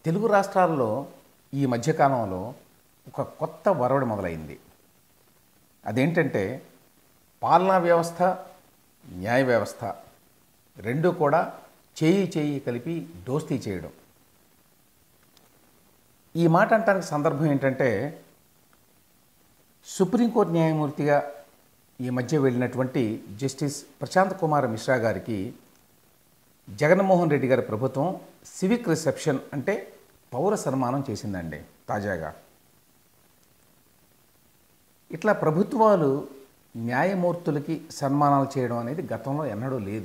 తెలుగు రాష్ట్రాల్లో ఈ మధ్యకాలంలో ఒక కొత్త వరవడి మొదలైంది అదేంటంటే పాలనా వ్యవస్థ న్యాయ వ్యవస్థ రెండు కూడా చేయి చేయి కలిపి దోస్తీ చేయడం ఈ మాట అంటానికి సందర్భం ఏంటంటే సుప్రీంకోర్టు న్యాయమూర్తిగా ఈ మధ్య వెళ్ళినటువంటి జస్టిస్ ప్రశాంత్ కుమార్ మిశ్రా గారికి జగన్మోహన్ రెడ్డి గారి ప్రభుత్వం సివిక్ రిసెప్షన్ అంటే పౌర సన్మానం చేసిందండి తాజాగా ఇట్లా ప్రభుత్వాలు న్యాయమూర్తులకి సన్మానాలు చేయడం అనేది గతంలో ఎన్నడూ లేదు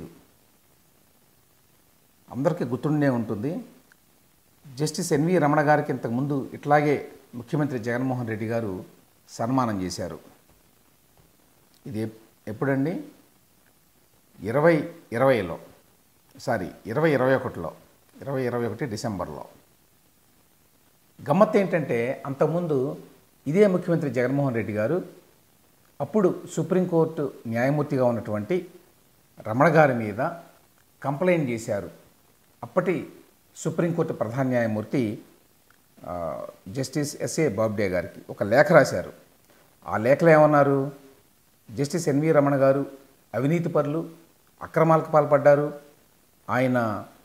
అందరికీ గుర్తుండే ఉంటుంది జస్టిస్ ఎన్వి రమణ గారికి ఇంతకుముందు ఇట్లాగే ముఖ్యమంత్రి జగన్మోహన్ రెడ్డి గారు సన్మానం చేశారు ఇది ఎప్- ఎప్పుడండి ఇరవై ఇరవైలో సారీ ఇరవై ఇరవై ఒకటిలో ఇరవై ఇరవై ఒకటి డిసెంబర్లో గమ్మత్ ఏంటంటే అంతకుముందు ఇదే ముఖ్యమంత్రి జగన్మోహన్ రెడ్డి గారు అప్పుడు సుప్రీంకోర్టు న్యాయమూర్తిగా ఉన్నటువంటి రమణ గారి మీద కంప్లైంట్ చేశారు అప్పటి సుప్రీంకోర్టు ప్రధాన న్యాయమూర్తి ఆ, జస్టిస్ ఎస్ఏ బాబ్డే గారికి ఒక లేఖ రాశారు ఆ లేఖలో ఏమన్నారు జస్టిస్ ఎన్వి రమణ గారు అవినీతి పరులు అక్రమాలకు పాల్పడ్డారు ఆయన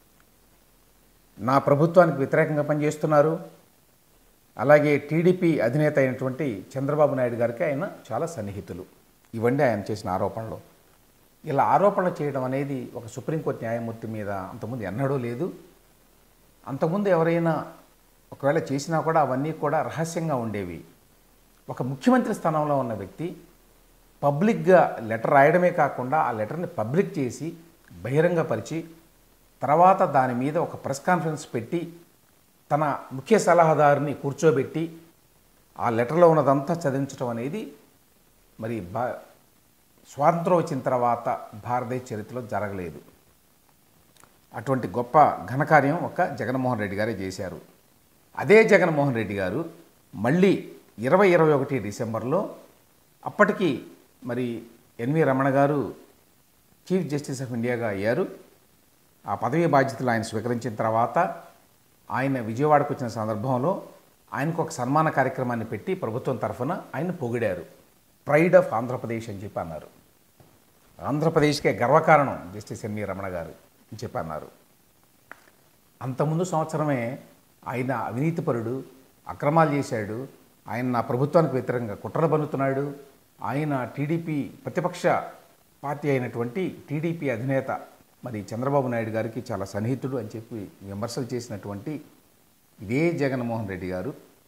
నా ప్రభుత్వానికి వ్యతిరేకంగా పనిచేస్తున్నారు అలాగే టీడీపీ అధినేత అయినటువంటి చంద్రబాబు నాయుడు గారికి ఆయన చాలా సన్నిహితులు ఇవన్నీ ఆయన చేసిన ఆరోపణలు ఇలా ఆరోపణలు చేయడం అనేది ఒక సుప్రీంకోర్టు న్యాయమూర్తి మీద అంతకుముందు ఎన్నడూ లేదు అంతకుముందు ఎవరైనా ఒకవేళ చేసినా కూడా అవన్నీ కూడా రహస్యంగా ఉండేవి ఒక ముఖ్యమంత్రి స్థానంలో ఉన్న వ్యక్తి పబ్లిక్గా లెటర్ రాయడమే కాకుండా ఆ లెటర్ని పబ్లిక్ చేసి బహిరంగపరిచి తర్వాత దాని మీద ఒక ప్రెస్ కాన్ఫరెన్స్ పెట్టి తన ముఖ్య సలహాదారుని కూర్చోబెట్టి ఆ లెటర్లో ఉన్నదంతా చదివించడం అనేది మరి బా స్వాతంత్రం వచ్చిన తర్వాత భారతదేశ చరిత్రలో జరగలేదు అటువంటి గొప్ప ఘనకార్యం ఒక జగన్మోహన్ రెడ్డి గారే చేశారు అదే జగన్మోహన్ రెడ్డి గారు మళ్ళీ ఇరవై ఇరవై ఒకటి డిసెంబర్లో అప్పటికి మరి ఎన్వి రమణ గారు చీఫ్ జస్టిస్ ఆఫ్ ఇండియాగా అయ్యారు ఆ పదవీ బాధ్యతలు ఆయన స్వీకరించిన తర్వాత ఆయన విజయవాడకు వచ్చిన సందర్భంలో ఆయనకు ఒక సన్మాన కార్యక్రమాన్ని పెట్టి ప్రభుత్వం తరఫున ఆయన పొగిడారు ప్రైడ్ ఆఫ్ ఆంధ్రప్రదేశ్ అని చెప్పి అన్నారు ఆంధ్రప్రదేశ్కే గర్వకారణం జస్టిస్ ఎన్వి రమణ గారు అని చెప్పి అన్నారు అంతకుముందు సంవత్సరమే ఆయన అవినీతిపరుడు అక్రమాలు చేశాడు ఆయన నా ప్రభుత్వానికి వ్యతిరేకంగా కుట్రలు పన్నుతున్నాడు ఆయన టీడీపీ ప్రతిపక్ష పార్టీ అయినటువంటి టీడీపీ అధినేత మరి చంద్రబాబు నాయుడు గారికి చాలా సన్నిహితుడు అని చెప్పి విమర్శలు చేసినటువంటి ఇదే జగన్మోహన్ రెడ్డి గారు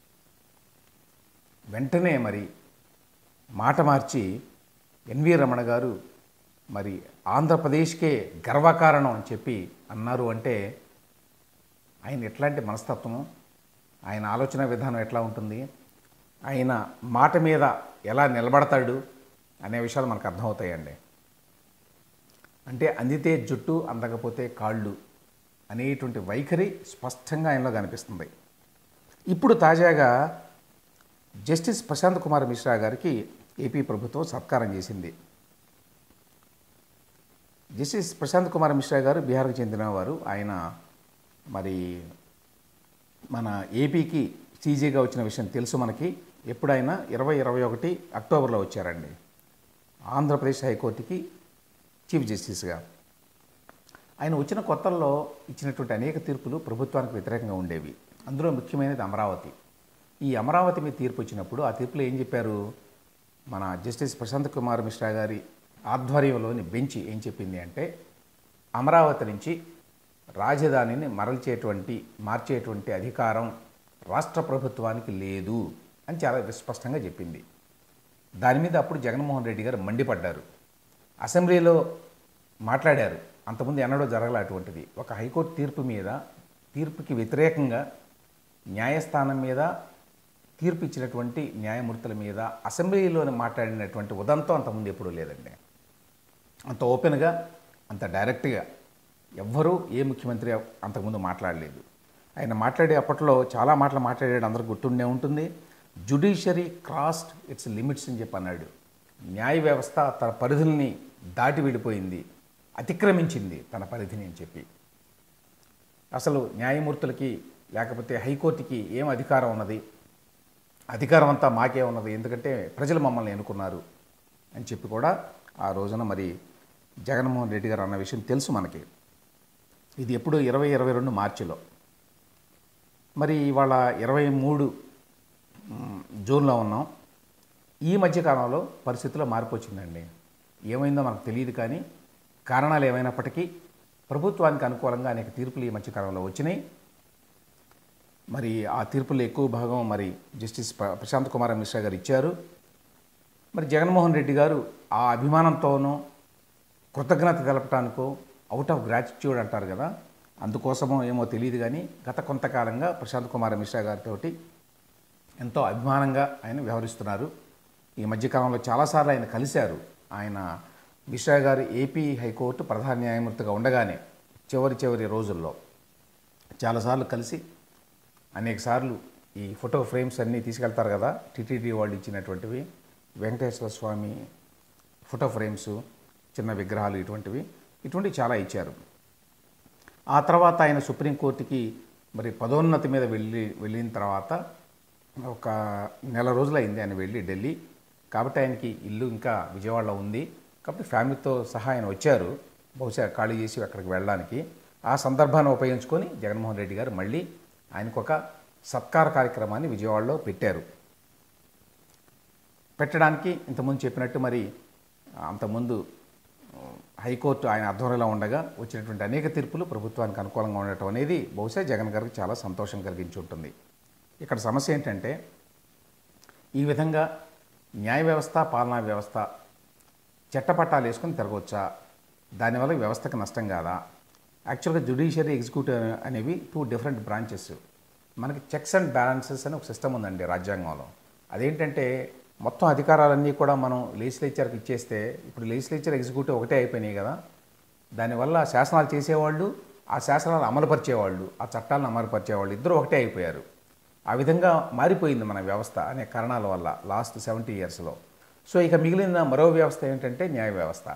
వెంటనే మరి మాట మార్చి ఎన్వి రమణ గారు మరి ఆంధ్రప్రదేశ్కే గర్వకారణం అని చెప్పి అన్నారు అంటే ఆయన ఎట్లాంటి మనస్తత్వము ఆయన ఆలోచన విధానం ఎట్లా ఉంటుంది ఆయన మాట మీద ఎలా నిలబడతాడు అనే విషయాలు మనకు అర్థమవుతాయండి అంటే అందితే జుట్టు అందకపోతే కాళ్ళు అనేటువంటి వైఖరి స్పష్టంగా ఆయనలో కనిపిస్తుంది ఇప్పుడు తాజాగా జస్టిస్ ప్రశాంత్ కుమార్ మిశ్రా గారికి ఏపీ ప్రభుత్వం సత్కారం చేసింది జస్టిస్ ప్రశాంత్ కుమార్ మిశ్రా గారు బీహార్కు చెందినవారు ఆయన మరి మన ఏపీకి సీజీగా వచ్చిన విషయం తెలుసు మనకి ఎప్పుడైనా ఇరవై ఇరవై ఒకటి అక్టోబర్లో వచ్చారండి ఆంధ్రప్రదేశ్ హైకోర్టుకి చీఫ్ జస్టిస్గా ఆయన వచ్చిన కొత్తల్లో ఇచ్చినటువంటి అనేక తీర్పులు ప్రభుత్వానికి వ్యతిరేకంగా ఉండేవి అందులో ముఖ్యమైనది అమరావతి ఈ అమరావతి మీద తీర్పు వచ్చినప్పుడు ఆ తీర్పులో ఏం చెప్పారు మన జస్టిస్ ప్రశాంత్ కుమార్ మిశ్రా గారి ఆధ్వర్యంలోని బెంచ్ ఏం చెప్పింది అంటే అమరావతి నుంచి రాజధానిని మరల్చేటువంటి మార్చేటువంటి అధికారం రాష్ట్ర ప్రభుత్వానికి లేదు అని చాలా స్పష్టంగా చెప్పింది దాని మీద అప్పుడు జగన్మోహన్ రెడ్డి గారు మండిపడ్డారు అసెంబ్లీలో మాట్లాడారు అంతకుముందు ఎన్నడూ జరగలే అటువంటిది ఒక హైకోర్టు తీర్పు మీద తీర్పుకి వ్యతిరేకంగా న్యాయస్థానం మీద తీర్పు ఇచ్చినటువంటి న్యాయమూర్తుల మీద అసెంబ్లీలోనే మాట్లాడినటువంటి ఉదంతం అంతకుముందు ఎప్పుడూ లేదండి అంత ఓపెన్గా అంత డైరెక్ట్గా ఎవ్వరూ ఏ ముఖ్యమంత్రి అంతకుముందు మాట్లాడలేదు ఆయన మాట్లాడే అప్పట్లో చాలా మాటలు మాట్లాడాడు అందరికి గుర్తుండే ఉంటుంది జుడిషియరీ క్రాస్డ్ ఇట్స్ లిమిట్స్ అని చెప్పి అన్నాడు న్యాయ వ్యవస్థ తన పరిధుల్ని దాటి వెళ్ళిపోయింది అతిక్రమించింది తన పరిధిని అని చెప్పి అసలు న్యాయమూర్తులకి లేకపోతే హైకోర్టుకి ఏం అధికారం ఉన్నది అధికారం అంతా మాకే ఉన్నది ఎందుకంటే ప్రజలు మమ్మల్ని ఎన్నుకున్నారు అని చెప్పి కూడా ఆ రోజున మరి జగన్మోహన్ రెడ్డి గారు అన్న విషయం తెలుసు మనకి ఇది ఎప్పుడు ఇరవై ఇరవై రెండు మార్చిలో మరి ఇవాళ ఇరవై మూడు మ్, జూన్లో ఉన్నాం ఈ మధ్యకాలంలో పరిస్థితిలో మార్పు వచ్చిందండి ఏమైందో మనకు తెలియదు కానీ కారణాలు ఏమైనప్పటికీ ప్రభుత్వానికి అనుకూలంగా అనేక తీర్పులు ఈ మధ్యకాలంలో వచ్చినాయి మరి ఆ తీర్పుల్లో ఎక్కువ భాగం మరి జస్టిస్ ప్ర- ప్రశాంత్ కుమార్ మిశ్రా గారు ఇచ్చారు మరి జగన్మోహన్ రెడ్డి గారు ఆ అభిమానంతోనూ కృతజ్ఞత తెలపటానికో అవుట్ ఆఫ్ గ్రాటిట్యూడ్ అంటారు కదా అందుకోసమో ఏమో తెలియదు కానీ గత కొంతకాలంగా ప్రశాంత్ కుమార్ మిశ్రా గారితో ఎంతో అభిమానంగా ఆయన వ్యవహరిస్తున్నారు ఈ మధ్యకాలంలో చాలాసార్లు ఆయన కలిశారు ఆయన మిశ్రా గారు ఏపీ హైకోర్టు ప్రధాన న్యాయమూర్తిగా ఉండగానే చివరి చివరి రోజుల్లో చాలాసార్లు కలిసి అనేక సార్లు ఈ ఫోటో ఫ్రేమ్స్ అన్నీ తీసుకెళ్తారు కదా టీటీడీ వాళ్ళు ఇచ్చినటువంటివి వెంకటేశ్వర స్వామి ఫోటో ఫ్రేమ్స్ చిన్న విగ్రహాలు ఇటువంటివి ఇటువంటివి చాలా ఇచ్చారు ఆ తర్వాత ఆయన సుప్రీంకోర్టుకి మరి పదోన్నతి మీద వెళ్ళి వెళ్ళిన తర్వాత ఒక నెల రోజులు అయింది ఆయన వెళ్ళి ఢిల్లీ కాబట్టి ఆయనకి ఇల్లు ఇంకా విజయవాడలో ఉంది కాబట్టి ఫ్యామిలీతో సహా ఆయన వచ్చారు బహుశా ఖాళీ చేసి అక్కడికి వెళ్ళడానికి ఆ సందర్భాన్ని ఉపయోగించుకొని జగన్మోహన్ రెడ్డి గారు మళ్ళీ ఆయనకు ఒక సత్కార కార్యక్రమాన్ని విజయవాడలో పెట్టారు పెట్టడానికి ఇంతకుముందు చెప్పినట్టు మరి అంతకుముందు ఆ, హైకోర్టు ఆయన ఆధ్వర్యంలో ఉండగా వచ్చినటువంటి అనేక తీర్పులు ప్రభుత్వానికి అనుకూలంగా ఉండటం అనేది బహుశా జగన్ గారికి చాలా సంతోషం కలిగించి ఉంటుంది ఇక్కడ సమస్య ఏంటంటే ఈ విధంగా న్యాయ వ్యవస్థ పాలనా వ్యవస్థ చట్టపట్టాలు వేసుకొని తిరగవచ్చా దానివల్ల వ్యవస్థకు నష్టం కాదా యాక్చువల్గా జ్యుడిషియరీ ఎగ్జిక్యూటివ్ అనేవి టూ డిఫరెంట్ బ్రాంచెస్ మనకి చెక్స్ అండ్ బ్యాలెన్సెస్ అని ఒక సిస్టమ్ ఉందండి రాజ్యాంగంలో అదేంటంటే మొత్తం అధికారాలన్నీ కూడా మనం లెజిస్లేచర్కి ఇచ్చేస్తే ఇప్పుడు లెజిస్లేచర్ ఎగ్జిక్యూటివ్ ఒకటే అయిపోయినాయి కదా దానివల్ల శాసనాలు చేసేవాళ్ళు ఆ శాసనాలు అమలుపరిచేవాళ్ళు ఆ చట్టాలను అమలుపరిచేవాళ్ళు ఇద్దరు ఒకటే అయిపోయారు ఆ విధంగా మారిపోయింది మన వ్యవస్థ అనే కారణాల వల్ల లాస్ట్ సెవెంటీ ఇయర్స్లో సో ఇక మిగిలిన మరో వ్యవస్థ ఏంటంటే న్యాయ వ్యవస్థ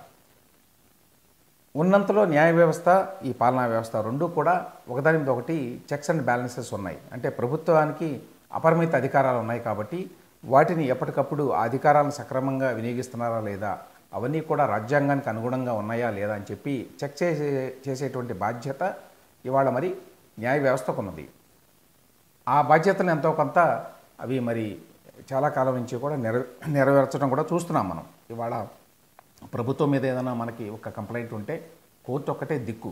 ఉన్నంతలో న్యాయ వ్యవస్థ ఈ పాలనా వ్యవస్థ రెండు కూడా ఒకదాని మీద ఒకటి చెక్స్ అండ్ బ్యాలెన్సెస్ ఉన్నాయి అంటే ప్రభుత్వానికి అపరిమిత అధికారాలు ఉన్నాయి కాబట్టి వాటిని ఎప్పటికప్పుడు ఆ అధికారాలను సక్రమంగా వినియోగిస్తున్నారా లేదా అవన్నీ కూడా రాజ్యాంగానికి అనుగుణంగా ఉన్నాయా లేదా అని చెప్పి చెక్ చేసే చేసేటువంటి బాధ్యత ఇవాళ మరి న్యాయ వ్యవస్థకు ఉన్నది ఆ బాధ్యతలు ఎంతో కొంత అవి మరి చాలా కాలం నుంచి కూడా నెరవే నెరవేర్చడం కూడా చూస్తున్నాం మనం ఇవాళ ప్రభుత్వం మీద ఏదైనా మనకి ఒక కంప్లైంట్ ఉంటే కోర్టు ఒక్కటే దిక్కు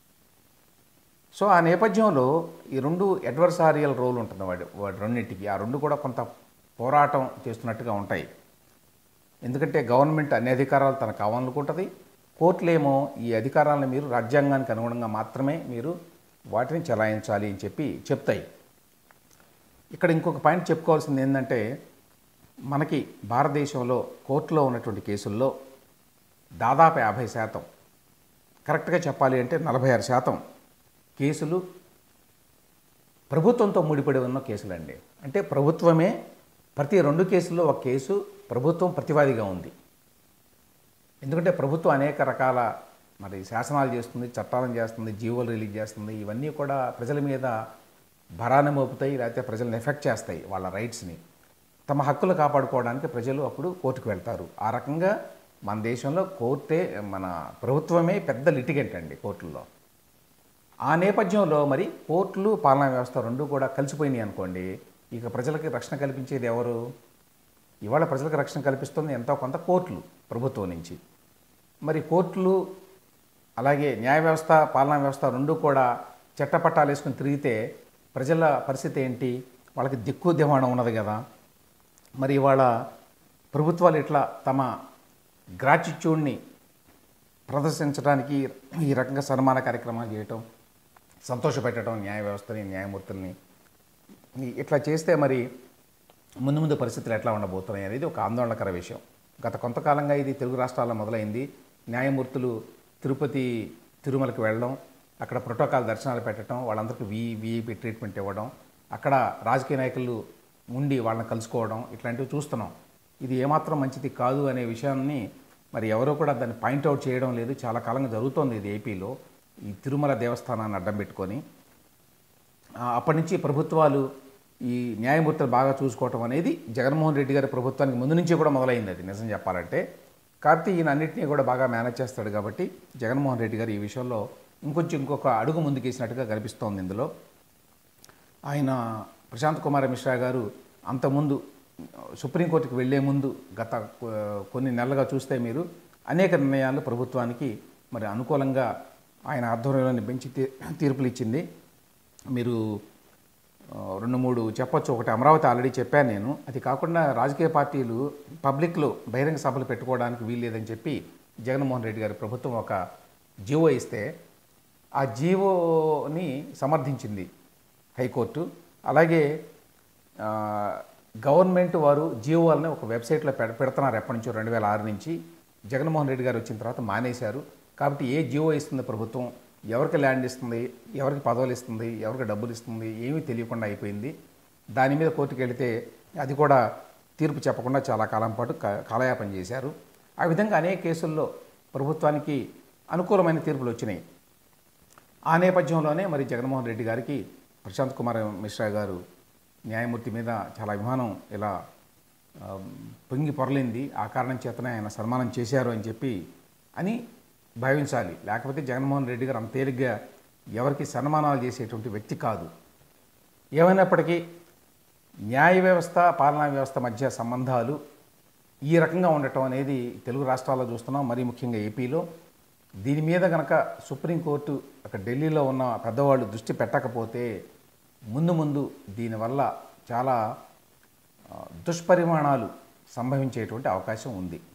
సో ఆ నేపథ్యంలో ఈ రెండు అడ్వర్సారియల్ రోల్ ఉంటుంది వాడి వాడి రెండింటికి ఆ రెండు కూడా కొంత పోరాటం చేస్తున్నట్టుగా ఉంటాయి ఎందుకంటే గవర్నమెంట్ అన్ని అధికారాలు తనకు కావాలనుకుంటుంది కోర్టులేమో ఈ అధికారాలను మీరు రాజ్యాంగానికి అనుగుణంగా మాత్రమే మీరు వాటిని చలాయించాలి అని చెప్పి చెప్తాయి ఇక్కడ ఇంకొక పాయింట్ చెప్పుకోవాల్సింది ఏంటంటే మనకి భారతదేశంలో కోర్టులో ఉన్నటువంటి కేసుల్లో దాదాపు యాభై శాతం కరెక్ట్గా చెప్పాలి అంటే నలభై ఆరు శాతం కేసులు ప్రభుత్వంతో ముడిపడి ఉన్న కేసులండి అంటే ప్రభుత్వమే ప్రతి రెండు కేసుల్లో ఒక కేసు ప్రభుత్వం ప్రతివాదిగా ఉంది ఎందుకంటే ప్రభుత్వం అనేక రకాల మరి శాసనాలు చేస్తుంది చట్టాలను చేస్తుంది జీవోలు రిలీజ్ చేస్తుంది ఇవన్నీ కూడా ప్రజల మీద భరాన్ని మోపుతాయి లేకపోతే ప్రజలను ఎఫెక్ట్ చేస్తాయి వాళ్ళ రైట్స్ని తమ హక్కులు కాపాడుకోవడానికి ప్రజలు అప్పుడు కోర్టుకు వెళ్తారు ఆ రకంగా మన దేశంలో కోర్టే మన ప్రభుత్వమే పెద్ద లిటిగెంట్ అండి కోర్టుల్లో ఆ నేపథ్యంలో మరి కోర్టులు పాలనా వ్యవస్థ రెండు కూడా కలిసిపోయినాయి అనుకోండి ఇక ప్రజలకి రక్షణ కల్పించేది ఎవరు ఇవాళ ప్రజలకు రక్షణ కల్పిస్తుంది ఎంతో కొంత కోర్టులు ప్రభుత్వం నుంచి మరి కోర్టులు అలాగే న్యాయ వ్యవస్థ పాలనా వ్యవస్థ రెండు కూడా చట్టపట్టాలు వేసుకుని తిరిగితే ప్రజల పరిస్థితి ఏంటి వాళ్ళకి దిక్కు దివాణం ఉన్నది కదా మరి ఇవాళ ప్రభుత్వాలు ఇట్లా తమ గ్రాటిట్యూడ్ని ప్రదర్శించడానికి ఈ రకంగా సన్మాన కార్యక్రమాలు చేయటం సంతోషపెట్టడం న్యాయ వ్యవస్థని న్యాయమూర్తుల్ని ఈ- ఇట్లా చేస్తే మరి ముందు ముందు పరిస్థితులు ఎట్లా ఉండబోతున్నాయి అనేది ఒక ఆందోళనకర విషయం గత కొంతకాలంగా ఇది తెలుగు రాష్ట్రాల్లో మొదలైంది న్యాయమూర్తులు తిరుపతి తిరుమలకి వెళ్ళడం అక్కడ ప్రోటోకాల్ దర్శనాలు పెట్టడం వాళ్ళందరికీ వి విఐపి ట్రీట్మెంట్ ఇవ్వడం అక్కడ రాజకీయ నాయకులు ఉండి వాళ్ళని కలుసుకోవడం ఇట్లాంటివి చూస్తున్నాం ఇది ఏమాత్రం మంచిది కాదు అనే విషయాన్ని మరి ఎవరూ కూడా దాన్ని పాయింట్అవుట్ చేయడం లేదు చాలా కాలంగా జరుగుతోంది ఇది ఏపీలో ఈ తిరుమల దేవస్థానాన్ని అడ్డం పెట్టుకొని ఆ, అప్పటి నుంచి ప్రభుత్వాలు ఈ న్యాయమూర్తులు బాగా చూసుకోవటం అనేది జగన్మోహన్ రెడ్డి గారి ప్రభుత్వానికి ముందు నుంచి కూడా మొదలైంది అది నిజం చెప్పాలంటే కాబట్టి ఈయన అన్నింటినీ కూడా బాగా మేనేజ్ చేస్తాడు కాబట్టి జగన్మోహన్ రెడ్డి గారు ఈ విషయంలో ఇంకొంచెం ఇంకొక అడుగు ముందుకేసినట్టుగా కనిపిస్తోంది ఇందులో ఆయన ప్రశాంత్ కుమార్ మిశ్రా గారు అంతకుముందు సుప్రీంకోర్టుకు వెళ్లే ముందు గత కొ- కొన్ని నెలలుగా చూస్తే మీరు అనేక నిర్ణయాలు ప్రభుత్వానికి మరి అనుకూలంగా ఆయన ఆధ్వర్యంలోని బెంచ్ తీ- తీర్పులు ఇచ్చింది మీరు ఆ, రెండు మూడు చెప్పొచ్చు ఒకటి అమరావతి ఆల్రెడీ చెప్పాను నేను అది కాకుండా రాజకీయ పార్టీలు పబ్లిక్లో బహిరంగ సభలు పెట్టుకోవడానికి వీల్లేదని చెప్పి జగన్మోహన్ రెడ్డి గారి ప్రభుత్వం ఒక జీవో ఇస్తే ఆ జీవోని సమర్థించింది హైకోర్టు అలాగే ఆ, గవర్నమెంట్ వారు జీవోలని ఒక వెబ్సైట్లో పెడ పెడుతున్నారు ఎప్పటి నుంచో రెండు వేల ఆరు నుంచి జగన్మోహన్ రెడ్డి గారు వచ్చిన తర్వాత మానేశారు కాబట్టి ఏ జీవో ఇస్తుంది ప్రభుత్వం ఎవరికి ల్యాండ్ ఇస్తుంది ఎవరికి పదవులు ఇస్తుంది ఎవరికి డబ్బులు ఇస్తుంది ఏమీ తెలియకుండా అయిపోయింది దాని మీద కోర్టుకు వెళితే అది కూడా తీర్పు చెప్పకుండా చాలా కాలం పాటు కా- కాలయాపన చేశారు ఆ విధంగా అనేక కేసుల్లో ప్రభుత్వానికి అనుకూలమైన తీర్పులు వచ్చినాయి ఆ నేపథ్యంలోనే మరి జగన్మోహన్ రెడ్డి గారికి ప్రశాంత్ కుమార్ మిశ్రా గారు న్యాయమూర్తి మీద చాలా అభిమానం ఇలా ఆ, పొంగి పొరలింది ఆ కారణం చేతనే ఆయన సన్మానం చేశారు అని చెప్పి అని భావించాలి లేకపోతే జగన్మోహన్ రెడ్డి గారు అంత తేలిగ్గా ఎవరికి సన్మానాలు చేసేటువంటి వ్యక్తి కాదు ఏమైనప్పటికీ న్యాయ వ్యవస్థ పాలనా వ్యవస్థ మధ్య సంబంధాలు ఈ రకంగా ఉండటం అనేది తెలుగు రాష్ట్రాల్లో చూస్తున్నాం మరీ ముఖ్యంగా ఏపీలో దీని మీద గనక సుప్రీంకోర్టు అక్కడ ఢిల్లీలో ఉన్న పెద్దవాళ్ళు దృష్టి పెట్టకపోతే ముందు ముందు దీనివల్ల చాలా ఆ, దుష్పరిమాణాలు సంభవించేటువంటి అవకాశం ఉంది